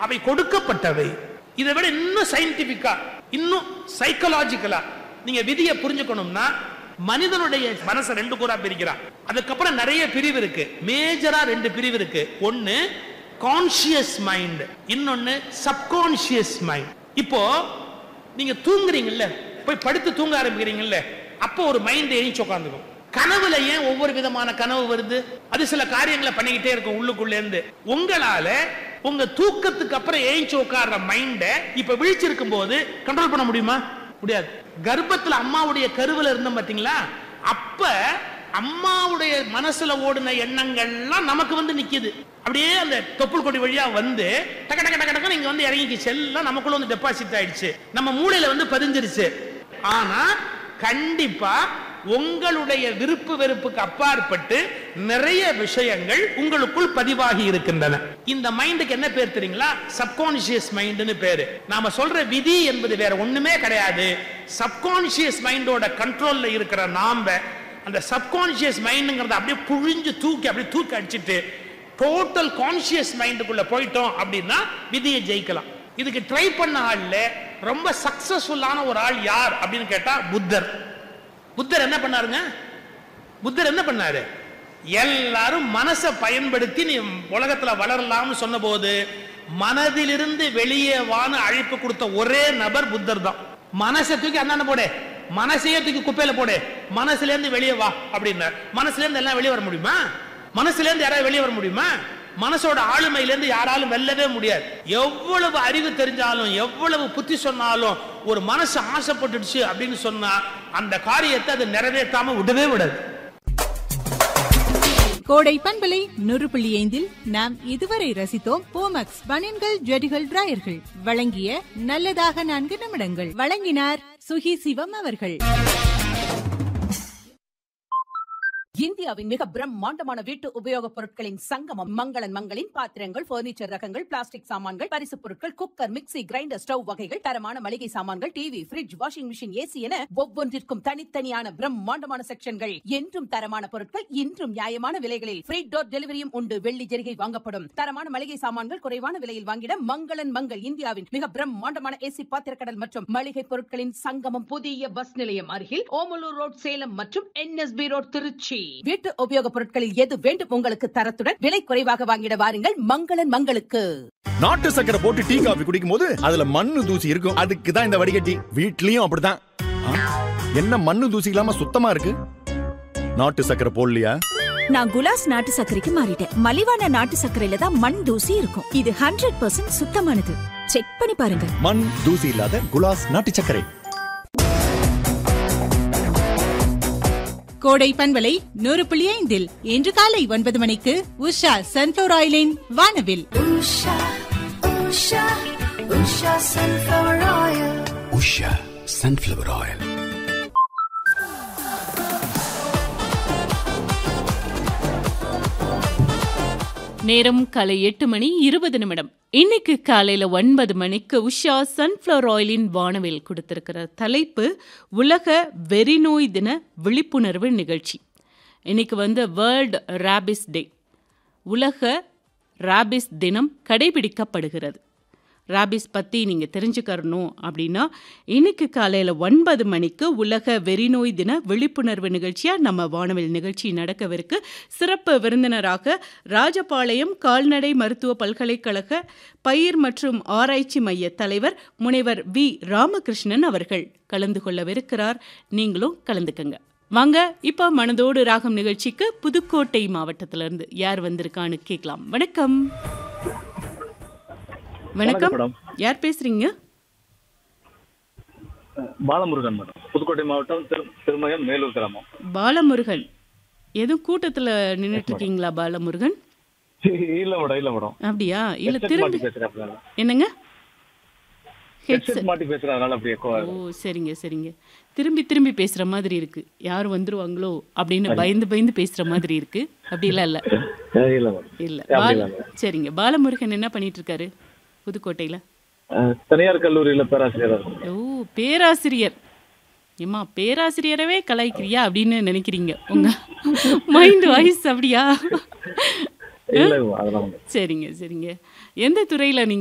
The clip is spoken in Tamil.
அவை கொடுக்கப்பட்டவை இதை விட இன்னும் சயின்டிபிக்கா இன்னும் சைக்கலாஜிக்கலா நீங்க விதியை புரிஞ்சுக்கணும்னா மனிதனுடைய மனசை ரெண்டு கூறா பிரிக்கிறான் அதுக்கப்புறம் நிறைய பிரிவு இருக்கு மேஜரா ரெண்டு பிரிவு இருக்கு ஒன்னு கான்சியஸ் மைண்ட் இன்னொன்னு சப்கான்சியஸ் மைண்ட் இப்போ நீங்க தூங்குறீங்கல்ல போய் படுத்து தூங்க ஆரம்பிக்கிறீங்கல்ல அப்போ ஒரு மைண்ட் எழுச்சி உட்காந்துக்கும் கனவுல ஏன் ஒவ்வொரு விதமான கனவு வருது அது சில காரியங்களை பண்ணிக்கிட்டே இருக்கும் உள்ளுக்குள்ள இருந்து உங்களால உங்க தூக்கத்துக்கு அப்புறம் எழுச்சி உட்கார்ற மைண்ட இப்ப விழிச்சிருக்கும் போது கண்ட்ரோல் பண்ண முடியுமா முடியாது கர்ப்பத்துல அம்மாவுடைய கருவுல இருந்தோம் பாத்தீங்களா அப்ப அம்மாவுடைய மனசுல ஓடின எண்ணங்கள்லாம் நமக்கு வந்து நிக்குது அப்படியே அந்த தொப்புள் கொடி வழியா வந்து டக டக டக டக நீங்க வந்து இறங்கிக்கிச்சு எல்லாம் நமக்குள்ள வந்து டெபாசிட் ஆயிடுச்சு நம்ம மூளையில வந்து பதிஞ்சிருச்சு ஆனா கண்டிப்பா உங்களுடைய விருப்பு வெறுப்புக்கு அப்பாற்பட்டு நிறைய விஷயங்கள் உங்களுக்குள் பதிவாகி இருக்கின்றன இந்த மைண்டுக்கு என்ன பேர் தெரியுங்களா சப்கான்சியஸ் மைண்ட்னு பேரு நாம சொல்ற விதி என்பது வேற ஒண்ணுமே கிடையாது சப்கான்சியஸ் மைண்டோட கண்ட்ரோல்ல இருக்கிற நாம அந்த சப்கான்சியஸ் மைண்டுங்கிறத அப்படியே புழிஞ்சு தூக்கி அப்படியே தூக்கி அடிச்சிட்டு டோட்டல் கான்சியஸ் மைண்டுக்குள்ள போயிட்டோம் அப்படின்னா விதியை ஜெயிக்கலாம் இதுக்கு ட்ரை பண்ண ஆள்ல ரொம்ப சக்சஸ்ஃபுல்லான ஒரு ஆள் யார் அப்படின்னு கேட்டா புத்தர் புத்தர் என்ன பண்ணாருங்க புத்தர் என்ன பண்ணாரு எல்லாரும் மனசை பயன்படுத்தி நீ உலகத்துல வளரலாம்னு சொன்னபோது மனதிலிருந்து வெளியே வான்னு அழைப்பு கொடுத்த ஒரே நபர் புத்தர் தான் மனசை தூக்கி அண்ணாண்ட போடு மனசையே தூக்கி குப்பையில போடு மனசுல இருந்து வெளியே வா அப்படின்னார் மனசுல இருந்து எல்லாம் வெளியே வர முடியுமா மனசுல இருந்து யாராவது வெளியே வர முடியுமா மனசோட ஆளுமையில இருந்து யாராலும் வெல்லவே முடியாது எவ்வளவு அறிவு தெரிஞ்சாலும் எவ்வளவு புத்தி சொன்னாலும் ஒரு மனசு ஆசைப்பட்டுடுச்சு அப்படின்னு சொன்னா அந்த காரியத்தை அது நிறைவேற்றாம விடவே விடாது கோடை பண்பலை நூறு புள்ளி ஐந்தில் நாம் இதுவரை ரசித்தோம் போமக்ஸ் பனியன்கள் ஜெடிகள் டிராயர்கள் வழங்கிய நல்லதாக நான்கு நிமிடங்கள் வழங்கினார் சுகி சிவம் அவர்கள் இந்தியாவின் மிக பிரம்மாண்டமான வீட்டு உபயோகப் பொருட்களின் சங்கமம் மங்களன் மங்களின் பாத்திரங்கள் பர்னிச்சர் ரகங்கள் பிளாஸ்டிக் சாமான்கள் பரிசுப் பொருட்கள் குக்கர் மிக்ஸி கிரைண்டர் ஸ்டவ் வகைகள் தரமான மளிகை சாமான்கள் TV fridge washing machine AC என ஒவ்வொன்றிற்கும் தனித்தனியான பிரம்மாண்டமான செக்ஷன்கள் என்றும் தரமான பொருட்கள் இன்றும் நியாயமான விலைகளில் ஃப்ரீ டோர் டெலிவரியும் உண்டு வெள்ளி ஜெரிகை வாங்கப்படும் தரமான மளிகை சாமான்கள் குறைவான விலையில் வாங்கிட மங்களன் மங்கள் இந்தியாவின் மிக பிரம்மாண்டமான ஏசி பாத்திரக்கடல் மற்றும் மளிகை பொருட்களின் சங்கமம் புதிய பஸ் நிலையம் அருகில் ஓமலூர் ரோட் சேலம் மற்றும் என்எஸ்பி ரோட் திருச்சி வீட்டு உபயோகப் பொருட்களில் எது வேண்டும் உங்களுக்கு தரத்துடன் விலை குறைவாக வாங்கிட வாருங்கள் மங்களன் மங்களுக்கு நாட்டு சக்கரை போட்டு டீ காபி குடிக்கும் போது அதுல மண்ணு தூசி இருக்கும் அதுக்கு தான் இந்த வடிகட்டி வீட்லயும் அப்படிதான் ஆ, என்ன மண்ணு தூசி இல்லாம சுத்தமா இருக்கு நாட்டு சக்கரை போடலையா நான் குலாஸ் நாட்டு சர்க்கரைக்கு மாறிட்டேன் மலிவான நாட்டு சர்க்கரையில தான் மண் தூசி இருக்கும் இது ஹண்ட்ரட் பர்சன்ட் சுத்தமானது செக் பண்ணி பாருங்க மண் தூசி இல்லாத குலாஸ் நாட்டு சர்க்கரை கோடை பண்பலை நூறு புள்ளி ஐந்தில் இன்று காலை ஒன்பது மணிக்கு உஷா சன்ஃபிளவர் ஆயிலின் வானவில் உஷா சன்ஃப்ளவர் ஆயில் நேரம் காலை எட்டு மணி இருபது நிமிடம் இன்னைக்கு காலையில ஒன்பது மணிக்கு உஷா சன்ஃப்ளவர் ஆயிலின் வானவில் கொடுத்திருக்கிற தலைப்பு உலக வெறிநோய் தின விழிப்புணர்வு நிகழ்ச்சி இன்னைக்கு வந்து வேர்ல்ட் ராபிஸ் டே உலக ராபிஸ் தினம் கடைபிடிக்கப்படுகிறது ராபிஸ் பற்றி நீங்கள் தெரிஞ்சுக்கறணும் அப்படின்னா இன்னைக்கு காலையில் ஒன்பது மணிக்கு உலக வெறிநோய் தின விழிப்புணர்வு நிகழ்ச்சியாக நம்ம வானவில் நிகழ்ச்சி நடக்கவிருக்கு சிறப்பு விருந்தினராக ராஜபாளையம் கால்நடை மருத்துவ பல்கலைக்கழக பயிர் மற்றும் ஆராய்ச்சி மைய தலைவர் முனைவர் வி ராமகிருஷ்ணன் அவர்கள் கலந்து கொள்ளவிருக்கிறார் நீங்களும் கலந்துக்கங்க வாங்க இப்போ மனதோடு ராகம் நிகழ்ச்சிக்கு புதுக்கோட்டை மாவட்டத்திலிருந்து யார் வந்திருக்கான்னு கேட்கலாம் வணக்கம் வணக்கம் மேடம். யார் பேசுறீங்க பாலமுருகன் மேடம் புதுக்கோட்டை மாவட்டம் திரு திருமயம் மேலூர் கிராமம் பாலமுருகன் எதுவும் கூட்டத்துல நின்னுட்டு இருக்கீங்களா பாலமுருகன் இல்ல மேடம் இல்ல மேடம் அப்படியா இல்ல Headset மாட்டி திரும்பி பேசுறேன் என்னங்க ஹெட்செட் ஹெட்செட் மாட்டி பேசுறேன் அதனால அப்படியே எக்கோ ஓ சரிங்க சரிங்க திரும்பி திரும்பி பேசுற மாதிரி இருக்கு யார் வந்துருவாங்களோ அப்படின்னு பயந்து பயந்து பேசுற மாதிரி இருக்கு அப்படிலாம் இல்ல இல்ல மேடம் இல்ல அப்படி பால இல்ல. சரிங்க பாலமுருகன் என்ன பண்ணிட்டு இருக்காரு புதுக்கோட்டையில அஹ், தனியார் கல்லூரியில பேராசிரியரா இருக்கேன் ஓ பேராசிரியர் ஏம்மா பேராசிரியரவே கலாய்க்கிறியா அப்படின்னு நினைக்கிறீங்க உங்க மைண்ட் வாய்ஸ் அப்படியா இல்ல அதெல்லாம் சரிங்க சரிங்க எந்த துறையில நீங்க